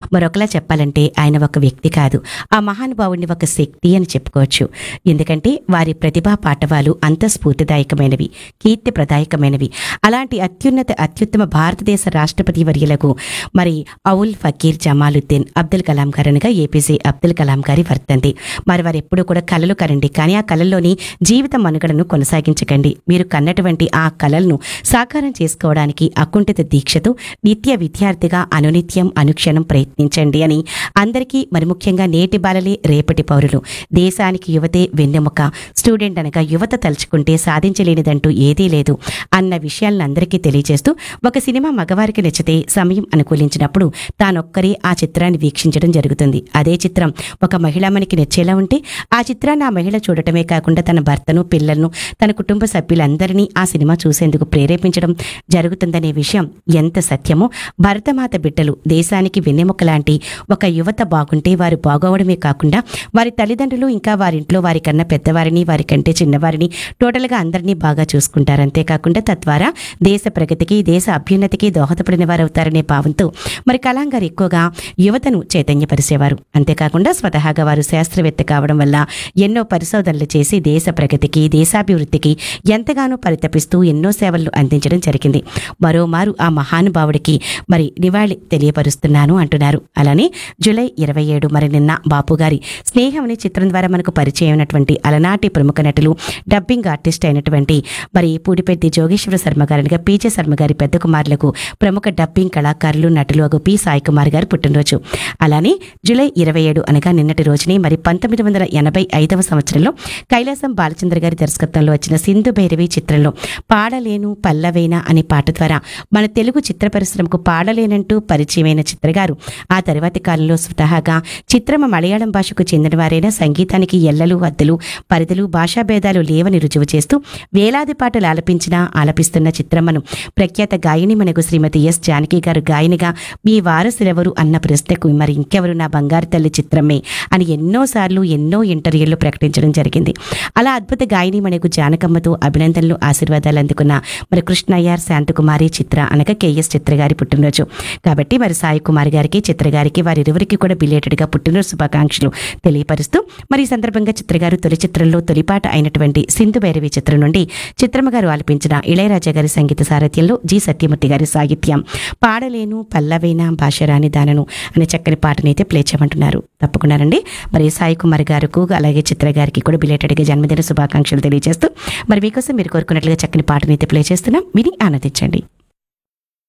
మరొకలా చెప్పాలంటే ఆయన ఒక వ్యక్తి కాదు ఆ మహానుభావుడిని ఒక శక్తి అని చెప్పుకోవచ్చు ఎందుకంటే వారి ప్రతిభా పాఠవాలు అంత స్ఫూర్తిదాయకమైనవి కీర్తి ప్రదాయకమైనవి అలాంటి అత్యున్నత అత్యుత్తమ భారతదేశ రాష్ట్రపతి వర్యులకు మరి అవుల్ ఫకీర్ జమాలుద్దీన్ అబ్దుల్ కలాం గారు అనగా ఏపీజే అబ్దుల్ కలాం గారి వర్తంతి మరి వారు ఎప్పుడూ కూడా కలలు కరండి కానీ ఆ కళల్లోని జీవిత మనుగడను కొనసాగించకండి మీరు కన్నటువంటి ఆ కళలను సాకారం చేసుకోవడానికి అకుంఠిత దీక్షతో నిత్య విద్యార్థిగా అనునిత్యం అనుక్షణం ప్రయత్నించండి అని అందరికీ మరి ముఖ్యంగా నేటి బాలలే రేపటి పౌరులు దేశానికి యువతే వెన్నెముక స్టూడెంట్ అనగా యువత తలుచుకుంటే సాధించలేనిదంటూ ఏదీ లేదు అన్న విషయాలను అందరికీ తెలియజేస్తూ ఒక సినిమా మగవారికి నచ్చితే సమయం అనుకూలించినప్పుడు తానొక్కరే ఆ చిత్రాన్ని వీక్షించడం జరుగుతుంది అదే చిత్రం ఒక మహిళామణికి నచ్చేలా ఉంటే ఆ చిత్రాన్ని ఆ మహిళ చూడటమే కాకుండా తన భర్తను పిల్లలను తన కుటుంబ సభ్యులందరినీ ఆ సినిమా చూసేందుకు ప్రేరేపించడం జరుగుతుందనే విషయం ఎంత సత్యమో భరతమాత బిడ్డలు దేశానికి వెన్నెముక లాంటి ఒక యువత బాగుంటే వారు బాగోవడమే కాకుండా వారి తల్లిదండ్రులు ఇంకా వారింట్లో వారి కన్నా పెద్దవారిని వారి కంటే చిన్నవారిని టోటల్గా అందరినీ బాగా చూసుకుంటారు అంతేకాకుండా తద్వారా దేశ ప్రగతికి దేశ అభ్యున్నతికి దోహదపడిన వారు అవుతారనే భావంతో మరి కలాం గారు ఎక్కువగా యువతను చైతన్యపరిచేవారు అంతేకాకుండా స్వతహాగా వారు శాస్త్రవేత్త కావడం వల్ల ఎన్నో పరిశోధనలు చేసి దేశ ప్రగతికి దేశాభివృద్ధికి ఎంతగానో పరితపిస్తూ ఎన్నో సేవలు అందించడం జరిగింది మరోమారు ఆ మహానుభావుడికి మరి నివాళి తెలియపరుస్తున్నాను అంటున్నారు అలానే జూలై ఇరవై ఏడు మరి నిన్న బాపు గారి స్నేహం అనే చిత్రం ద్వారా మనకు పరిచయం అయినటువంటి అలనాటి ప్రముఖ నటులు డబ్బింగ్ ఆర్టిస్ట్ అయినటువంటి మరి పూడిపెద్ది జోగేశ్వర శర్మ గారిగా పీజే శర్మ గారి పెద్ద కుమారులకు ప్రముఖ డబ్బింగ్ కళాకారులు నటులు అగు పి సాయి కుమార్ గారి పుట్టినరోజు అలానే జూలై ఇరవై ఏడు అనగా నిన్నటి రోజుని మరి పంతొమ్మిది వందల ఎనభై ఐదవ సంవత్సరంలో కైలాసం బాలచంద్ర గారి దర్శకత్వంలో వచ్చిన సింధు భైరవి చిత్రంలో పాడలేను పల్లవేనా అనే పాట ద్వారా మన తెలుగు చిత్ర పరిశ్రమకు పాడలేనంటూ పరిచయమైన చిత్రగారు ఆ తర్వాతి కాలంలో స్వతహాగా చిత్రమ మలయాళం భాషకు చెందిన వారైనా సంగీతానికి ఎల్లలు హద్దులు పరిధులు భాషా భేదాలు లేవని రుజువు చేస్తూ వేలాది పాటలు ఆలపించిన ఆలపిస్తున్న చిత్రమ్మను ప్రఖ్యాత గాయని మనకు శ్రీమతి ఎస్ జానకి గారు గాయనిగా మీ వారసులెవరు అన్న ప్రశ్నకు మరి ఇంకెవరు నా బంగారు తల్లి చిత్రమే అని ఎన్నోసార్లు ఎన్నో ఇంటర్వ్యూల్లో ప్రకటించడం జరిగింది అలా అద్భుత గాయని మనకు జానకమ్మతో అభినందనలు ఆశీర్వాదాలు అందుకున్న మరి కృష్ణయ్యార్ శాంతకుమారి చిత్ర అనగా కేఎస్ చిత్ర గారి పుట్టినరోజు కాబట్టి మరి సాయి కుమార్ గారికి చిత్ర గారికి వారిరువురికి కూడా బిలేటెడ్గా పుట్టినరోజు శుభాకాంక్షలు తెలియపరుస్తూ మరి ఈ సందర్భంగా చిత్ర గారు తొలి చిత్రంలో తొలిపాట అయినటువంటి సింధు భైరవి చిత్రం నుండి చిత్రమ్మ గారు ఆలపించిన ఇళయరాజా గారి సంగీత సారథ్యంలో జి సత్యమూర్తి గారి సాహిత్యం పాడలేను పల్లవేనా భాషరాని దానను అనే చక్కని పాటనైతే ప్లే చేయమంటున్నారు తప్పకుండానండి మరి సాయి కుమార్ గారికి అలాగే చిత్ర గారికి కూడా బిలేటెడ్గా జన్మదిన శుభాకాంక్షలు తెలియజేస్తూ మరి మీకోసం మీరు కోరుకున్నట్లుగా చక్కని పాటనైతే ప్లే చేస్తున్నాం విని ఆనందించండి